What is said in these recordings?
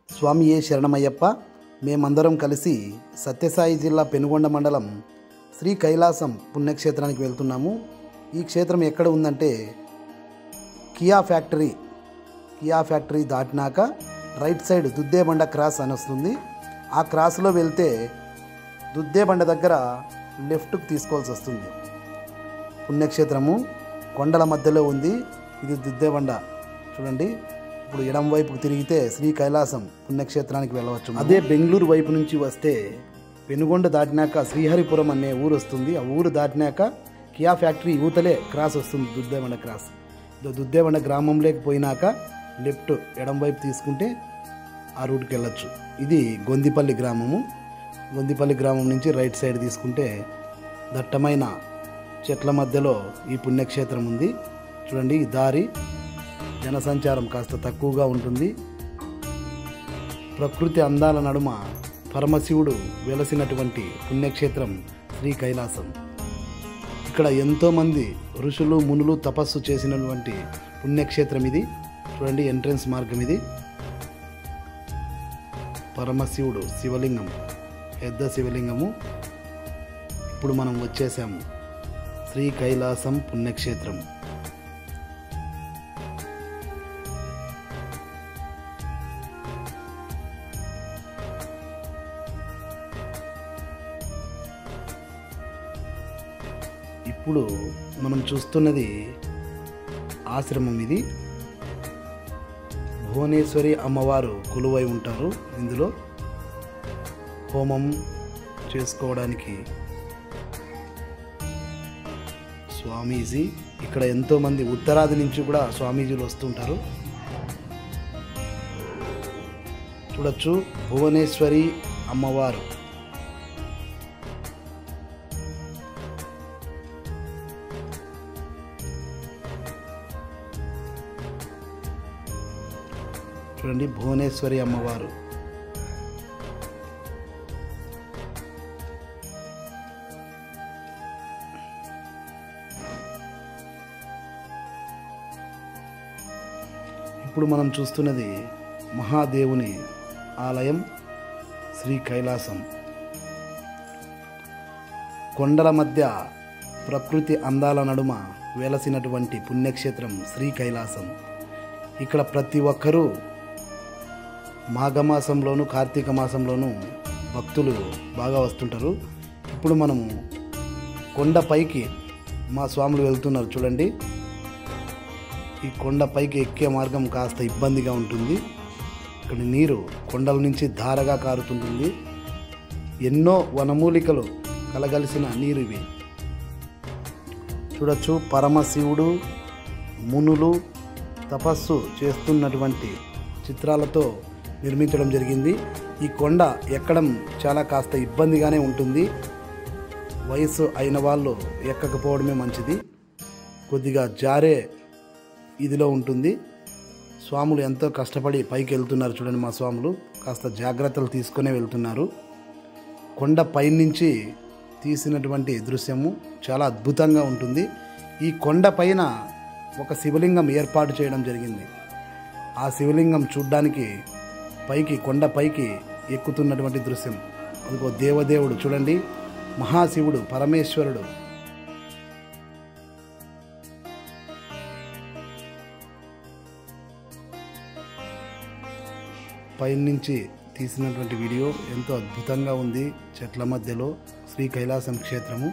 స్వామి ఏ శరణమయ్యప్ప మేమందరం కలిసి సత్యసాయి జిల్లా పెనుగొండ మండలం శ్రీ కైలాసం పుణ్యక్షేత్రానికి వెళ్తున్నాము ఈ క్షేత్రం ఎక్కడ ఉందంటే కియా ఫ్యాక్టరీ కియా ఫ్యాక్టరీ దాటినాక రైట్ సైడ్ దుద్దేబండ క్రాస్ అని వస్తుంది ఆ క్రాస్లో వెళ్తే దుద్దేబండ దగ్గర లెఫ్ట్కి తీసుకోవాల్సి వస్తుంది పుణ్యక్షేత్రము కొండల మధ్యలో ఉంది ఇది దుద్దేబండ చూడండి ఇప్పుడు ఎడం వైపుకు తిరిగితే శ్రీ కైలాసం పుణ్యక్షేత్రానికి వెళ్ళవచ్చు అదే బెంగళూరు వైపు నుంచి వస్తే పెనుగొండ దాటినాక శ్రీహరిపురం అనే ఊరు వస్తుంది ఆ ఊరు దాటినాక కియా ఫ్యాక్టరీ యూతలే క్రాస్ వస్తుంది దుద్దేబండ క్రాస్ ఇదో దుద్దేబండ గ్రామంలోకి పోయినాక లెఫ్ట్ ఎడం వైపు తీసుకుంటే ఆ రూట్కి వెళ్ళొచ్చు ఇది గొందిపల్లి గ్రామము గొందిపల్లి గ్రామం నుంచి రైట్ సైడ్ తీసుకుంటే దట్టమైన చెట్ల మధ్యలో ఈ పుణ్యక్షేత్రం ఉంది చూడండి ఈ దారి జనసంచారం కాస్త తక్కువగా ఉంటుంది ప్రకృతి అందాల నడుమ పరమశివుడు వెలసినటువంటి పుణ్యక్షేత్రం శ్రీ కైలాసం ఇక్కడ ఎంతోమంది ఋషులు మునులు తపస్సు చేసినటువంటి పుణ్యక్షేత్రం ఇది చూడండి ఎంట్రన్స్ మార్గం ఇది పరమశివుడు శివలింగం పెద్ద శివలింగము ఇప్పుడు మనం వచ్చేసాము శ్రీ కైలాసం పుణ్యక్షేత్రం ఇప్పుడు మనం చూస్తున్నది ఆశ్రమం ఇది భువనేశ్వరి అమ్మవారు కొలువై ఉంటారు ఇందులో హోమం చేసుకోవడానికి స్వామీజీ ఇక్కడ ఎంతోమంది ఉత్తరాది నుంచి కూడా స్వామీజీలు వస్తుంటారు చూడొచ్చు భువనేశ్వరి అమ్మవారు చూడండి భువనేశ్వరి అమ్మవారు ఇప్పుడు మనం చూస్తున్నది మహాదేవుని ఆలయం శ్రీ కైలాసం కొండల మధ్య ప్రకృతి అందాల నడుమ వెలసినటువంటి పుణ్యక్షేత్రం శ్రీ కైలాసం ఇక్కడ ప్రతి ఒక్కరూ మాఘమాసంలోను కార్తీక మాసంలోను భక్తులు బాగా వస్తుంటారు ఇప్పుడు మనము కొండపైకి మా స్వాములు వెళ్తున్నారు చూడండి ఈ కొండ పైకి ఎక్కే మార్గం కాస్త ఇబ్బందిగా ఉంటుంది ఇక్కడ నీరు కొండల నుంచి ధారగా కారుతుంటుంది ఎన్నో వనమూలికలు కలగలిసిన నీరు ఇవి చూడొచ్చు పరమశివుడు మునులు తపస్సు చేస్తున్నటువంటి చిత్రాలతో నిర్మించడం జరిగింది ఈ కొండ ఎక్కడం చాలా కాస్త ఇబ్బందిగానే ఉంటుంది వయసు అయిన వాళ్ళు ఎక్కకపోవడమే మంచిది కొద్దిగా జారే ఇదిలో ఉంటుంది స్వాములు ఎంతో కష్టపడి పైకి వెళ్తున్నారు చూడండి మా స్వాములు కాస్త జాగ్రత్తలు తీసుకునే వెళ్తున్నారు కొండ పైనుంచి తీసినటువంటి దృశ్యము చాలా అద్భుతంగా ఉంటుంది ఈ కొండ పైన ఒక శివలింగం ఏర్పాటు చేయడం జరిగింది ఆ శివలింగం చూడ్డానికి పైకి కొండ పైకి ఎక్కుతున్నటువంటి దృశ్యం అదిగో దేవదేవుడు చూడండి మహాశివుడు పరమేశ్వరుడు పైనుంచి తీసినటువంటి వీడియో ఎంతో అద్భుతంగా ఉంది చెట్ల మధ్యలో శ్రీ కైలాసం క్షేత్రము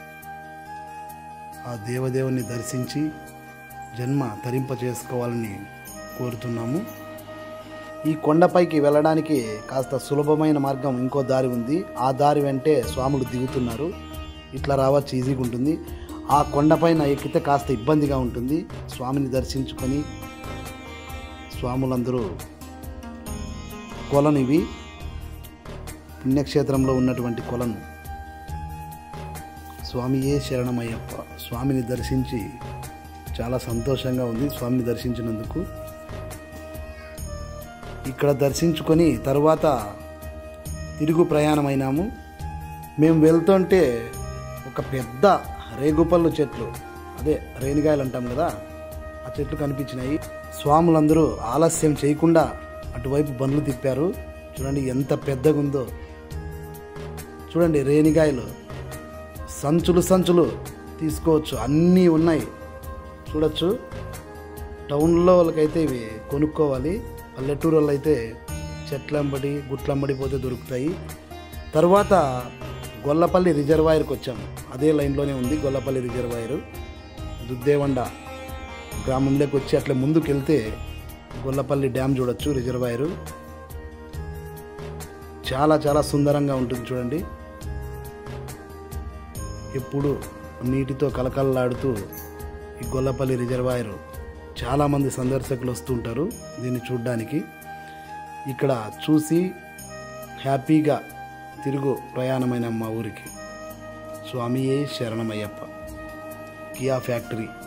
ఆ దేవదేవుని దర్శించి జన్మ తరింప చేసుకోవాలని కోరుతున్నాము ఈ కొండపైకి వెళ్ళడానికి కాస్త సులభమైన మార్గం ఇంకో దారి ఉంది ఆ దారి వెంటే స్వాములు దిగుతున్నారు ఇట్లా రావచ్చు ఈజీగా ఉంటుంది ఆ కొండపైన ఎక్కితే కాస్త ఇబ్బందిగా ఉంటుంది స్వామిని దర్శించుకొని స్వాములందరూ కొలను ఇవి పుణ్యక్షేత్రంలో ఉన్నటువంటి కొలను స్వామియే శరణమయ్యప్ప స్వామిని దర్శించి చాలా సంతోషంగా ఉంది స్వామిని దర్శించినందుకు ఇక్కడ దర్శించుకొని తర్వాత తిరుగు ప్రయాణమైనాము మేము వెళ్తుంటే ఒక పెద్ద రేగుపళ్ళు చెట్లు అదే రేణిగాయలు అంటాం కదా ఆ చెట్లు కనిపించినాయి స్వాములందరూ ఆలస్యం చేయకుండా అటువైపు బండ్లు తిప్పారు చూడండి ఎంత పెద్దగా ఉందో చూడండి రేణిగాయలు సంచులు సంచులు తీసుకోవచ్చు అన్నీ ఉన్నాయి చూడొచ్చు టౌన్లో వాళ్ళకైతే ఇవి కొనుక్కోవాలి పల్లెటూరు వాళ్ళు అయితే చెట్లంబడి గుట్లంబడి పోతే దొరుకుతాయి తర్వాత గొల్లపల్లి రిజర్వాయర్కి వచ్చాము అదే లైన్లోనే ఉంది గొల్లపల్లి రిజర్వాయర్ దుద్దేవండ గ్రామంలోకి వచ్చి అట్లా ముందుకు వెళ్తే గొల్లపల్లి డ్యామ్ చూడొచ్చు రిజర్వాయరు చాలా చాలా సుందరంగా ఉంటుంది చూడండి ఎప్పుడు నీటితో కలకలలాడుతూ ఈ గొల్లపల్లి రిజర్వాయర్ చాలామంది సందర్శకులు వస్తుంటారు దీన్ని చూడడానికి ఇక్కడ చూసి హ్యాపీగా తిరుగు ప్రయాణమైన మా ఊరికి స్వామియే శరణమయ్యప్ప కియా ఫ్యాక్టరీ